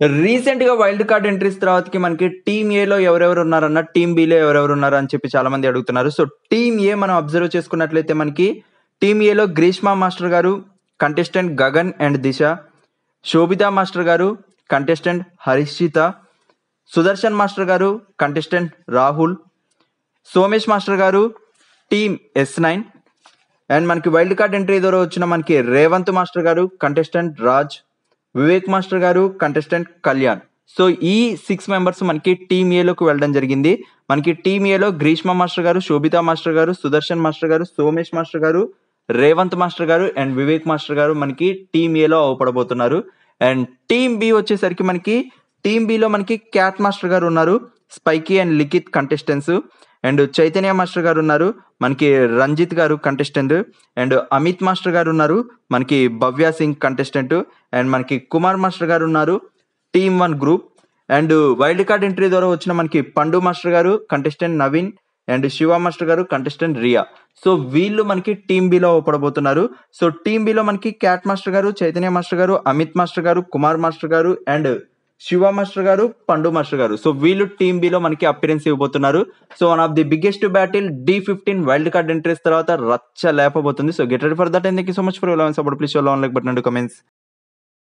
రీసెంట్‌గా wild card entries తర్వాతకి మనకి టీమ్ ఏలో ఎవరెవరు ఉన్నారన్న, టీమ్ బిలో ఎవరెవరు ఉన్నారు అని చెప్పి చాలా మంది అడుగుతున్నారు. సో, టీమ్ ఏ మనం అబ్జర్వ్ చేసుకున్నట్లయితే మనకి టీమ్ ఏలో గ్రీష్మ మాస్టర్ గారు, contestant Gagan and Disha, Shobhita master గారు, కంటెస్టెంట్ హరిషిత, సుదర్శన్ మాస్టర్ గారు, కంటెస్టెంట్ రాహుల్, సోమేష్ మాస్టర్ గారు, టీమ్ ఎస్9 అండ్ మనకి వైల్డ్ కార్డ్ ఎంట్రీ ద్వారా వచ్చిన మనకి రేవంత్ మాస్టర్ గారు, కంటెస్టెంట్ రాజ్, వివేక్ మాస్టర్ గారు, కంటెస్టెంట్ కళ్యాణ్. సో, ఈ 6 మెంబర్స్ మనకి టీమ్ ఏలోకి వెళ్ళడం జరిగింది. మనకి టీమ్ ఏలో గ్రీష్మ మాస్టర్ గారు, శోభిత మాస్టర్ గారు, సుదర్శన్ మాస్టర్ గారు, సోమేష్ మాస్టర్ గారు, రేవంత్ మాస్టర్ గారు అండ్ వివేక్ మాస్టర్ గారు మనకి టీమ్ ఏలో అవపడబోతున్నారు. అండ్ టీమ్ బి వచ్చేసరికి మనకి టీమ్ బిలో మనకి క్యాట్ మాస్టర్ గారు ఉన్నారు. Spiky and Likhith contestants and Chaitanya master గారు ఉన్నారు. మనకి రంజిత్ గారు కంటెస్టెంట్ అండ్ అమిత్ మాస్టర్ గారు ఉన్నారు. మనకి భవ్య సింగ్ కంటెస్టెంట్ అండ్ మనకి కుమార్ మాస్టర్ గారు ఉన్నారు. Team one group and wild card entry ద్వారా వచ్చిన మనకి పండు మాస్టర్ గారు, contestant Naveen and Shiva master గారు, కంటెస్టెంట్ రియా. సో, వీళ్ళు మనకి టీమ్ బిలో అవపడబోతున్నారు. సో, టీమ్ బిలో మనకి cat master garu, Chaitanya master garu, Amit master garu, Kumar master గారు and Shiva master garu, Pandu master garu. So, వీళ్ళు టీమ్ బిలో మనకి అపియరెన్స్ ఇవ్వబోతున్నారు. So, one of the biggest battle డి15 వైల్డ్ కార్డ్ ఎంట్రీస్ తర్వాత రచ్చ లేపబోతుంది. So, get ready for that and thank you so much for your love and support. Please show love and like button and comments.